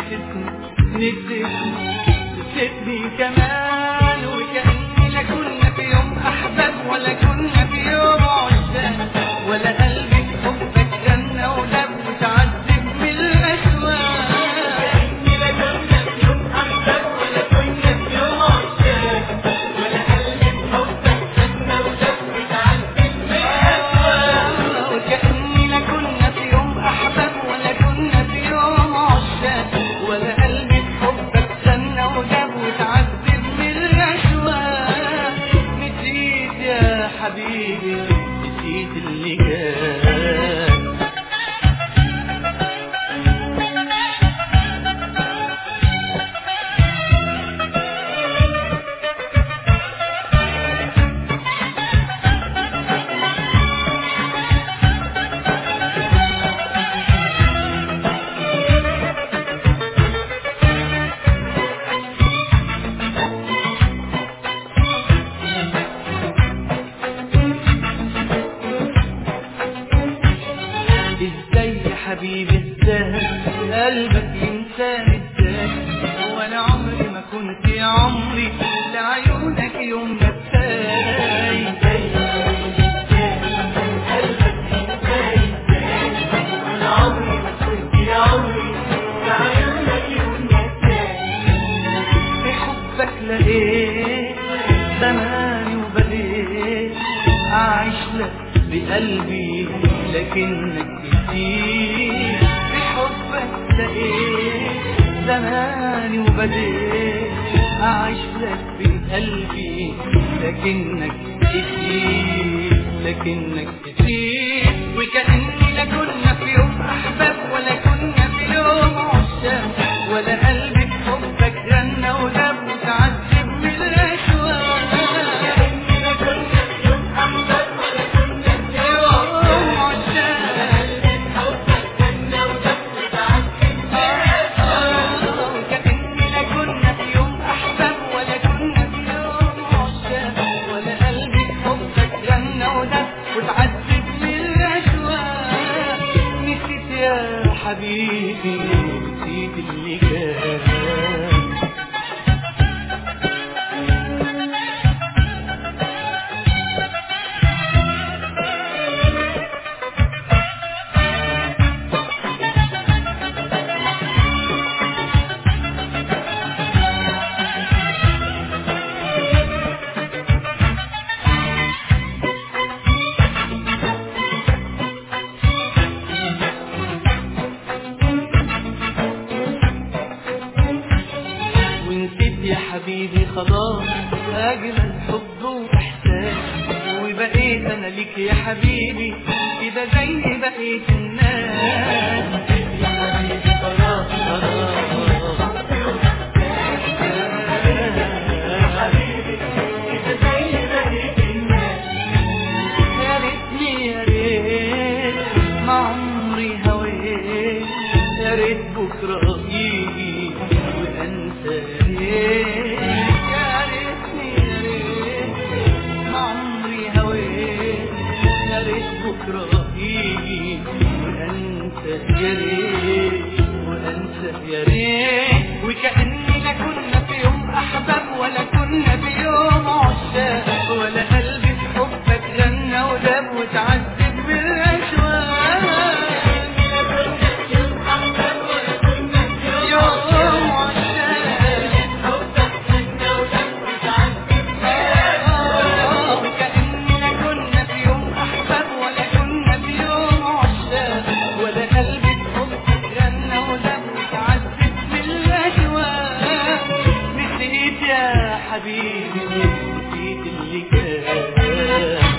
نسيتني نسيتني نسيتني كمان وكأننا كنا في يوم أحباب ولا كنا في يوم عشاق ولا قلبي في حبك جنة ولب وتعذب من الأشواق كأننا كنا في يوم أحباب ولا كنا في يوم عشاق ولا قلبي بحبك جنة ولفت عذب من الأشواق وكأننا كنا في يوم أحباب ولا كنا في يوم عشاق ولا قلبي في حبك جنة وجاب وتعذب من الأشواق نسيت يا حبيبي نسيت اللي كان ازاي يا حبيبي ازاي قلبك ينساني ازاي وانا عمري ما كنت يا عمري لعيونك يوم ما ابتاي أنا عمري ما كنت يا عمري بعيونك يوم في حبك لقيت زماني وبديت أعيش لك بقلبي لكنك نسيت في حبك لقيت زماني وبديت أعيش لك بقلبي لكنك نسيت لكنك نسيت وكأني لا كنا في يوم أحباب ولا كنا في يوم عشاق ولا قلبي في حبك غنى ودب وتعذب من الأشواق كأننا كنا في يوم أحباب ولا كنا في يوم عشاق حبك جنة ولفت عذب من الأشواق كأننا كنا في يوم أحباب ولا كنا في يوم عشاق ولا قلبي في حبك غنى ودب وتعذب من الأشواق نسيت يا حبيبي نسيت اللي كان ونسيت يا حبيبي خلاص أجمل حب وإحساس وبقيت أنا ليك يا حبيبي كده زي بقية الناس يا حبيبي خلاص خلاص يا ريتني يا ريت ما عمري هويت يا ريت بكرة يجي وأنسى ريت يا ريتني يا ريت ما عمري هويت يا ريت بكرة يجي وأنسى يا ريت وأنسى يا ريت وكأننا كنا في يوم أحباب ولا كنا في يوم عشاق ولا قلبي في حبك غنى وداب وتعذب بالأشواق يوم عشاق وكأننا كنا في يوم أحباب ولا كنا في يوم عشاق ولا قلبي في حبك غنى وداب وتعذب بالأشواق نسيت يا حبيبي نسيت اللي كان